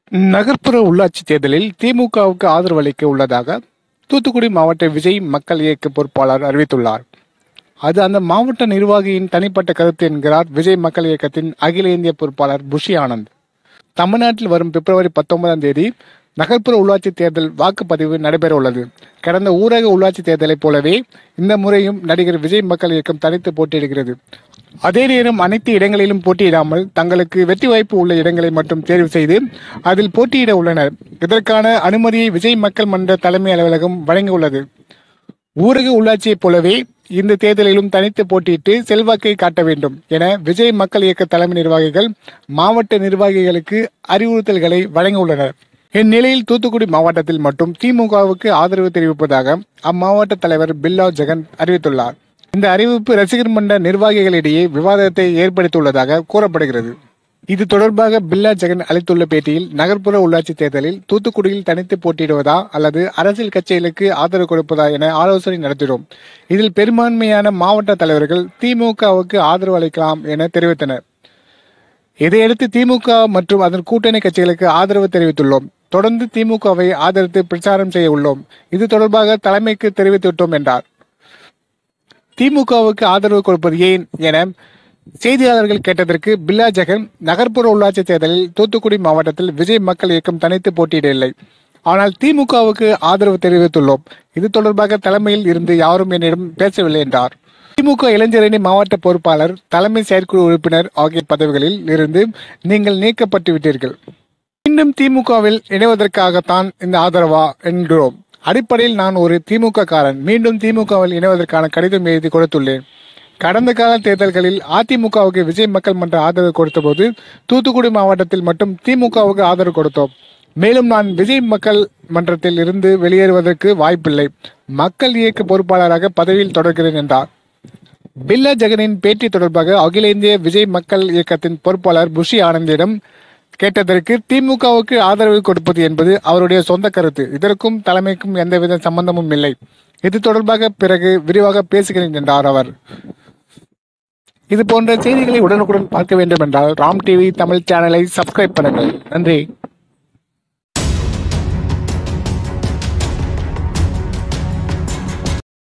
நகர்ப்புற உள்ளாட்சி தேர்தலில் திமுகவுக்கு ஆதரவு அளிக்க உள்ளதாக தூத்துக்குடி மாவட்ட விஜய் மக்கள் இயக்க பொறுப்பாளர் அறிவித்துள்ளார் அது அந்த மாவட்ட நிர்வாகியின் தனிப்பட்ட கருத்து என்கிறார் விஜய் மக்கள் இயக்கத்தின் அகில இந்திய பொறுப்பாளர் புஷி ஆனந்த் தமிழ்நாட்டில் வரும் பிப்ரவரி பத்தொன்பதாம் தேதி நகர்ப்புற உள்ளாட்சி தேர்தல் வாக்குப்பதிவு நடைபெற உள்ளது கடந்த ஊரக உள்ளாட்சி தேர்தலைப் போலவே இந்த முறையும் நடிகர் விஜய் மக்கள் இயக்கம் தனித்து போட்டியிடுகிறது அதே நேரம் அனைத்து இடங்களிலும் போட்டியிடாமல் தங்களுக்கு வெற்றி வாய்ப்பு உள்ள இடங்களை மட்டும் தேர்வு செய்து அதில் போட்டியிட உள்ளனர் இதற்கான அனுமதியை விஜய் மக்கள் மன்ற தலைமை அலுவலகம் வழங்கியுள்ளது ஊரக உள்ளாட்சியைப் போலவே இந்த தேர்தலிலும் தனித்து போட்டியிட்டு செல்வாக்கை காட்ட வேண்டும் என விஜய் மக்கள் இயக்க தலைமை நிர்வாகிகள் மாவட்ட நிர்வாகிகளுக்கு அறிவுறுத்தல்களை வழங்கியுள்ளனர் இந்நிலையில் தூத்துக்குடி மாவட்டத்தில் மட்டும் திமுகவுக்கு ஆதரவு தெரிவிப்பதாக அம்மாவட்ட தலைவர் பில்லா ஜெகன் அறிவித்துள்ளார் இந்த அறிவிப்பு ரசிகர் மன்ற நிர்வாகிகளிடையே விவாதத்தை ஏற்படுத்தியுள்ளதாக கூறப்படுகிறது இது தொடர்பாக பில்லா ஜெகன் அளித்துள்ள பேட்டியில் நகர்ப்புற உள்ளாட்சி தேர்தலில் தூத்துக்குடியில் தனித்து போட்டியிடுவதா அல்லது அரசியல் கட்சிகளுக்கு ஆதரவு கொடுப்பதா என ஆலோசனை நடத்தினோம் இதில் பெரும்பான்மையான மாவட்ட தலைவர்கள் திமுகவுக்கு ஆதரவு அளிக்கலாம் என தெரிவித்தனர் இதையடுத்து திமுக மற்றும் அதன் கூட்டணி கட்சிகளுக்கு ஆதரவு தெரிவித்துள்ளோம் தொடர்ந்து திமுகவை ஆதரித்து பிரச்சாரம் செய்ய உள்ளோம் இது தொடர்பாக தலைமைக்கு தெரிவித்துவிட்டோம் என்றார் திமுகவுக்கு ஆதரவு கொடுப்பது ஏன் என செய்தியாளர்கள் கேட்டதற்கு பில்லா ஜெகன் நகர்ப்புற உள்ளாட்சி தேர்தலில் தூத்துக்குடி மாவட்டத்தில் விஜய் மக்கள் இயக்கம் தனித்து போட்டியிடவில்லை ஆனால் திமுகவுக்கு ஆதரவு தெரிவித்துள்ளோம் இது தொடர்பாக தலைமையில் இருந்து யாரும் என்னிடம் பேசவில்லை என்றார் திமுக இளைஞரணி மாவட்ட பொறுப்பாளர் தலைமை செயற்குழு உறுப்பினர் ஆகிய பதவிகளில் இருந்து நீங்கள் நீக்கப்பட்டு விட்டீர்கள் மீண்டும் திமுகவில் இணைவதற்காகத்தான் இந்த ஆதரவா என்கிறோம் அடிப்படையில் நான் ஒரு திமுக காரன் மீண்டும் திமுகவில் இணைவதற்கான கடிதம் எழுதி கொடுத்துள்ளேன் கடந்த கால தேர்தல்களில் அதிமுகவுக்கு விஜய் மக்கள் மன்ற ஆதரவு கொடுத்தபோது தூத்துக்குடி மாவட்டத்தில் மட்டும் திமுகவுக்கு ஆதரவு கொடுத்தோம் மேலும் நான் விஜய் மக்கள் மன்றத்தில் இருந்து வெளியேறுவதற்கு வாய்ப்பில்லை மக்கள் இயக்க பொறுப்பாளராக பதவியில் தொடர்கிறேன் என்றார் பில்லா ஜெகனின் பேட்டி தொடர்பாக அகில இந்திய விஜய் மக்கள் இயக்கத்தின் பொறுப்பாளர் புஷி ஆனந்திடம் கேட்டதற்கு திமுகவுக்கு ஆதரவு கொடுப்பது என்பது அவருடைய சொந்த கருத்து இதற்கும் தலைமைக்கும் எந்தவித சம்பந்தமும் இல்லை இது தொடர்பாக பிறகு விரிவாக பேசுகிறேன் என்றார் அவர் இது போன்ற செய்திகளை உடனுக்குடன் பார்க்க வேண்டும் என்றால் ராம் டிவி தமிழ் சேனலை சப்ஸ்கிரைப் பண்ணுங்கள் நன்றி